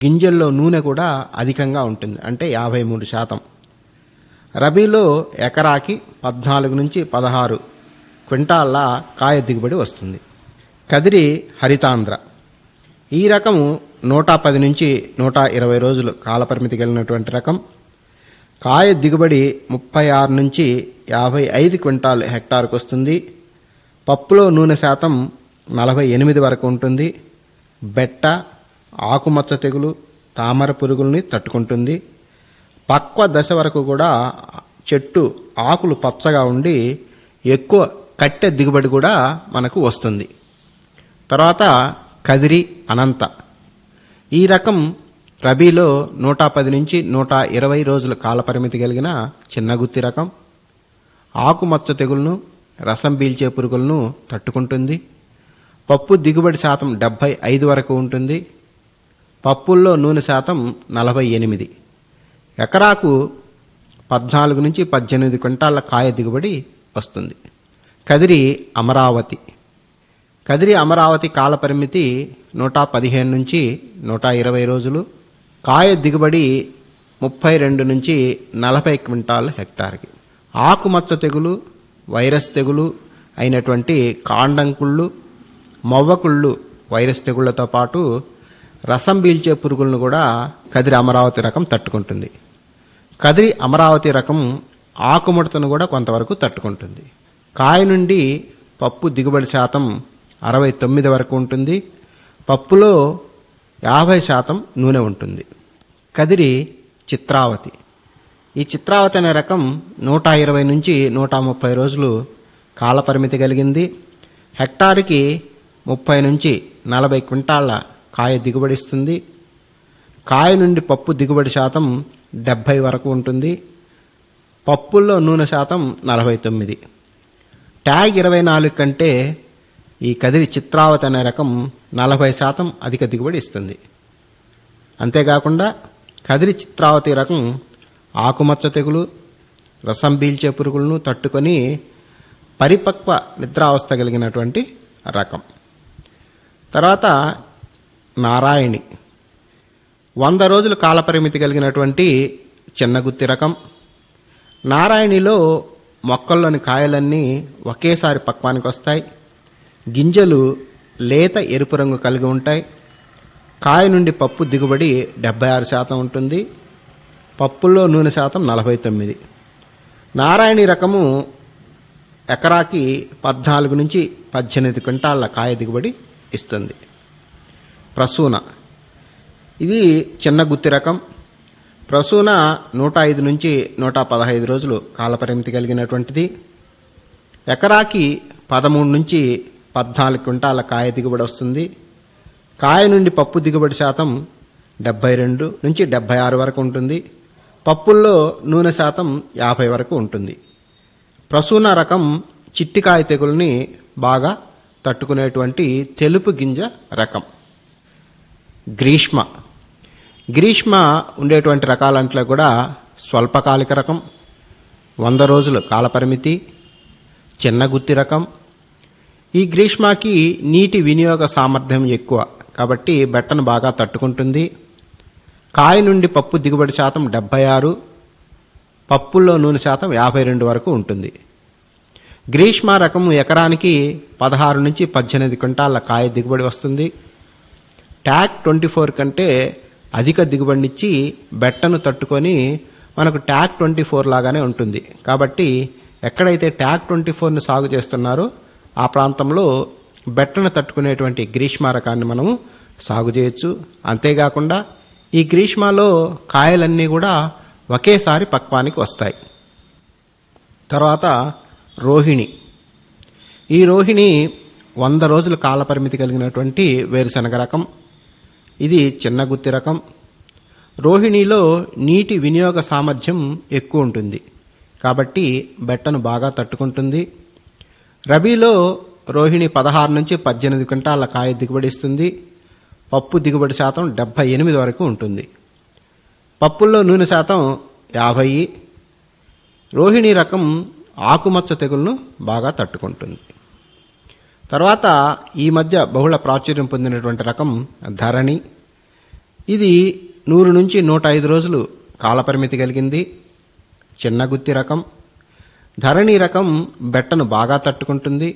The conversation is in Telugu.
గింజల్లో నూనె కూడా అధికంగా ఉంటుంది అంటే యాభై మూడు శాతం రబీలో ఎకరాకి పద్నాలుగు నుంచి పదహారు క్వింటాళ్ళ కాయ దిగుబడి వస్తుంది కదిరి హరితాంధ్ర ఈ రకము నూట పది నుంచి నూట ఇరవై రోజులు కాలపరిమితి కలిగినటువంటి రకం కాయ దిగుబడి ముప్పై ఆరు నుంచి యాభై ఐదు క్వింటాల్ హెక్టార్కు వస్తుంది పప్పులో నూనె శాతం నలభై ఎనిమిది వరకు ఉంటుంది బెట్ట ఆకుమచ్చ తెగులు తామర పురుగుల్ని తట్టుకుంటుంది పక్వ దశ వరకు కూడా చెట్టు ఆకులు పచ్చగా ఉండి ఎక్కువ కట్టె దిగుబడి కూడా మనకు వస్తుంది తర్వాత కదిరి అనంత ఈ రకం రబీలో నూట పది నుంచి నూట ఇరవై రోజుల కాలపరిమితి కలిగిన చిన్న గుత్తి రకం ఆకుమచ్చ తెగులను రసం పీల్చే పురుగులను తట్టుకుంటుంది పప్పు దిగుబడి శాతం డెబ్భై ఐదు వరకు ఉంటుంది పప్పుల్లో నూనె శాతం నలభై ఎనిమిది ఎకరాకు పద్నాలుగు నుంచి పద్దెనిమిది క్వింటాళ్ల కాయ దిగుబడి వస్తుంది కదిరి అమరావతి కదిరి అమరావతి కాలపరిమితి నూట పదిహేను నుంచి నూట ఇరవై రోజులు కాయ దిగుబడి ముప్పై రెండు నుంచి నలభై క్వింటాల్ హెక్టార్కి ఆకుమచ్చ తెగులు వైరస్ తెగులు అయినటువంటి కాండంకుళ్ళు మొవ్వకుళ్ళు వైరస్ తెగుళ్లతో పాటు రసం పీల్చే పురుగులను కూడా కదిరి అమరావతి రకం తట్టుకుంటుంది కదిరి అమరావతి రకం ఆకుముడతను కూడా కొంతవరకు తట్టుకుంటుంది కాయ నుండి పప్పు దిగుబడి శాతం అరవై తొమ్మిది వరకు ఉంటుంది పప్పులో యాభై శాతం నూనె ఉంటుంది కదిరి చిత్రావతి ఈ చిత్రావతి అనే రకం నూట ఇరవై నుంచి నూట ముప్పై రోజులు కాలపరిమితి కలిగింది హెక్టారుకి ముప్పై నుంచి నలభై క్వింటాళ్ల కాయ దిగుబడిస్తుంది కాయ నుండి పప్పు దిగుబడి శాతం డెబ్భై వరకు ఉంటుంది పప్పుల్లో నూనె శాతం నలభై తొమ్మిది ట్యాగ్ ఇరవై నాలుగు కంటే ఈ కదిరి చిత్రావతి అనే రకం నలభై శాతం అధిక దిగుబడి ఇస్తుంది అంతేకాకుండా కదిరి చిత్రావతి రకం ఆకుమచ్చ తెగులు రసం పీల్చే పురుగులను తట్టుకొని పరిపక్వ నిద్రావస్థ కలిగినటువంటి రకం తర్వాత నారాయణి వంద రోజుల కాలపరిమితి కలిగినటువంటి చిన్నగుత్తి రకం నారాయణిలో మొక్కల్లోని కాయలన్నీ ఒకేసారి పక్వానికి వస్తాయి గింజలు లేత ఎరుపు రంగు కలిగి ఉంటాయి కాయ నుండి పప్పు దిగుబడి డెబ్బై ఆరు శాతం ఉంటుంది పప్పుల్లో నూనె శాతం నలభై తొమ్మిది నారాయణి రకము ఎకరాకి పద్నాలుగు నుంచి పద్దెనిమిది క్వింటాళ్ళ కాయ దిగుబడి ఇస్తుంది ప్రసూన ఇది చిన్న గుత్తి రకం ప్రసూన నూట ఐదు నుంచి నూట పదహైదు రోజులు కాలపరిమితి కలిగినటువంటిది ఎకరాకి పదమూడు నుంచి పద్నాలుగు క్వింటాల కాయ దిగుబడి వస్తుంది కాయ నుండి పప్పు దిగుబడి శాతం డెబ్బై రెండు నుంచి డెబ్బై ఆరు వరకు ఉంటుంది పప్పుల్లో నూనె శాతం యాభై వరకు ఉంటుంది ప్రసూన రకం చిట్టికాయ తెగుల్ని బాగా తట్టుకునేటువంటి తెలుపు గింజ రకం గ్రీష్మ గ్రీష్మ ఉండేటువంటి రకాలంట్లో కూడా స్వల్పకాలిక రకం వంద రోజులు కాలపరిమితి చిన్న గుత్తి రకం ఈ గ్రీష్మకి నీటి వినియోగ సామర్థ్యం ఎక్కువ కాబట్టి బెట్టను బాగా తట్టుకుంటుంది కాయ నుండి పప్పు దిగుబడి శాతం డెబ్బై ఆరు పప్పుల్లో నూనె శాతం యాభై రెండు వరకు ఉంటుంది గ్రీష్మ రకం ఎకరానికి పదహారు నుంచి పద్దెనిమిది క్వింటాళ్ళ కాయ దిగుబడి వస్తుంది ట్యాక్ ట్వంటీ ఫోర్ కంటే అధిక దిగుబడినిచ్చి బెట్టను తట్టుకొని మనకు ట్యాక్ ట్వంటీ ఫోర్ లాగానే ఉంటుంది కాబట్టి ఎక్కడైతే ట్యాక్ ట్వంటీ ఫోర్ని సాగు చేస్తున్నారో ఆ ప్రాంతంలో బెట్టను తట్టుకునేటువంటి గ్రీష్మ రకాన్ని మనము సాగు చేయొచ్చు అంతేకాకుండా ఈ గ్రీష్మలో కాయలన్నీ కూడా ఒకేసారి పక్వానికి వస్తాయి తర్వాత రోహిణి ఈ రోహిణి వంద రోజుల కాలపరిమితి కలిగినటువంటి వేరుశనగ రకం ఇది చిన్న గుత్తి రకం రోహిణిలో నీటి వినియోగ సామర్థ్యం ఎక్కువ ఉంటుంది కాబట్టి బెట్టను బాగా తట్టుకుంటుంది రబీలో రోహిణి పదహారు నుంచి పద్దెనిమిది క్వింటాల కాయ దిగుబడి ఇస్తుంది పప్పు దిగుబడి శాతం డెబ్బై ఎనిమిది వరకు ఉంటుంది పప్పుల్లో నూనె శాతం యాభై రోహిణి రకం ఆకుమచ్చ తెగులను బాగా తట్టుకుంటుంది తర్వాత ఈ మధ్య బహుళ ప్రాచుర్యం పొందినటువంటి రకం ధరణి ఇది నూరు నుంచి నూట ఐదు రోజులు కాలపరిమితి కలిగింది చిన్న గుత్తి రకం ధరణి రకం బెట్టను బాగా తట్టుకుంటుంది